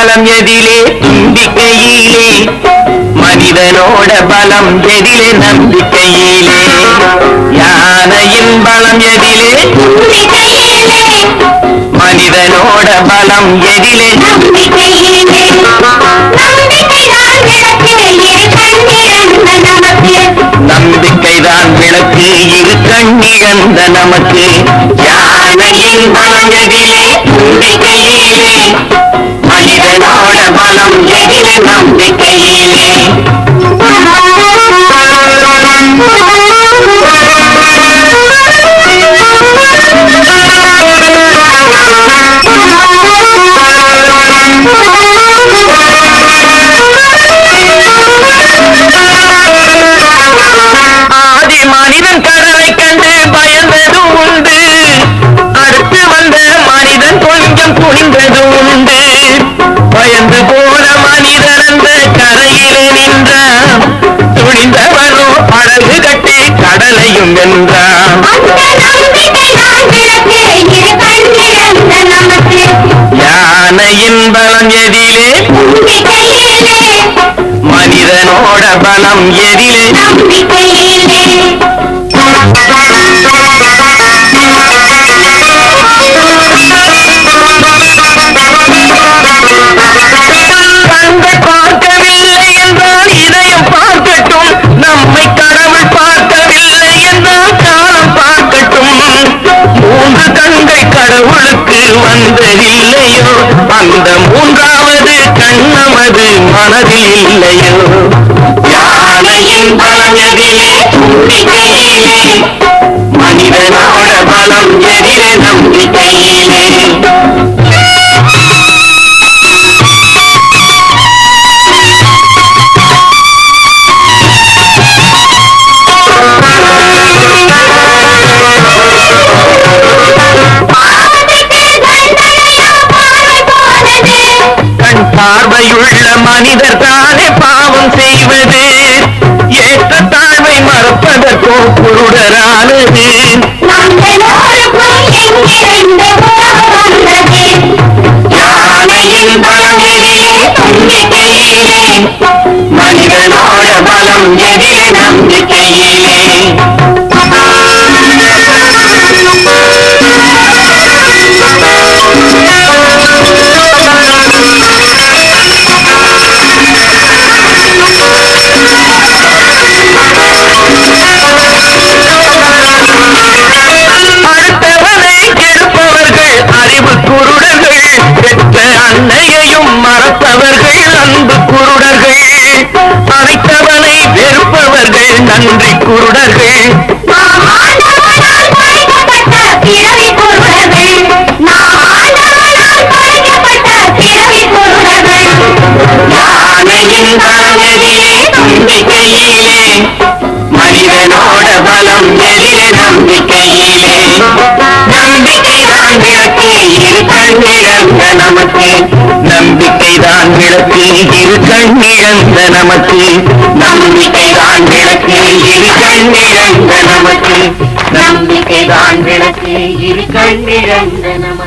பலம் எதிலே தும்பிக்கையிலே மனிதனோட பலம் எதிலே நம்பிக்கையிலே யானையின் பலம் எதிலே மனிதனோட பலம் எதிலே நம்பிக்கைதான் விளக்கு இரு கண்ணிழந்த நமக்கு யானையின் பலம் எதிலே தும்பிக்கையிலே மனிதனோட பலம் எதிலே நம்பிக்கையிலே ஆதி மனிதன் கடலை கண்டு பயந்ததும் உண்டு அடுத்து வந்த மனிதன் கொஞ்சம் துணிந்ததும் உண்டு பயந்து போன மனிதன் அந்த கரையிலே நின்றான் துணிந்தவனோ படகு கட்டி கடலையும் வென்றான் யானையின் பலம் எதிலே மனிதனோட பலம் எதிலே கண்கள் பார்க்கவில்லை என்றால் இதயம் பார்க்கட்டும் நம்மை கடவுள் பார்க்கவில்லை என்றால் காலம் பார்க்கட்டும் மூன்று கண்கள் கடவுளுக்கு வந்ததில்லையோ அந்த மூன்றாவது கண்ணமது மனதில் இல்லையோ யானையின் பலம் எதிலே தும்பிக்கையிலே மனிதனோட பலம் எதிலே நம்பிக்கையிலே கண் பார்வையுள்ள மனிதர் தானே பாவம் செய்வது ஏற்ற தாழ்வை மறப்பதற்கோ குருடரானது யானையின் பலம் எதிலே தும்பிக்கையிலே மனிதனோட பலம் எதிலே நம்பிக்கையிலே அடுத்தவனை கெடுப்பவர்கள் அறிவு குருடர்கள் பெற்ற அன்னையையும் மறப்பவர்கள் அன்பு குருடர்கள் அனைத்தவனை வெறுப்பவர்கள் நன்றி குருடர்கள் யானையின் பலம் எதிலே தும்பிக்கையிலே மனிதனோட பலம் எதிலே நம்பிக்கையிலே நம்பிக்கைதான் விளக்கு இரு கண்ணிழந்த நமக்கு நம்பிக்கைதான் விளக்கு இரு கண்ணிழந்த நமக்கு நம்பிக்கைதான் விளக்கு இரு கண்ணிழந்த நமக்கு நம்பிக்கைதான் விளக்கு இரு கண்ணிழந்த நமக்கு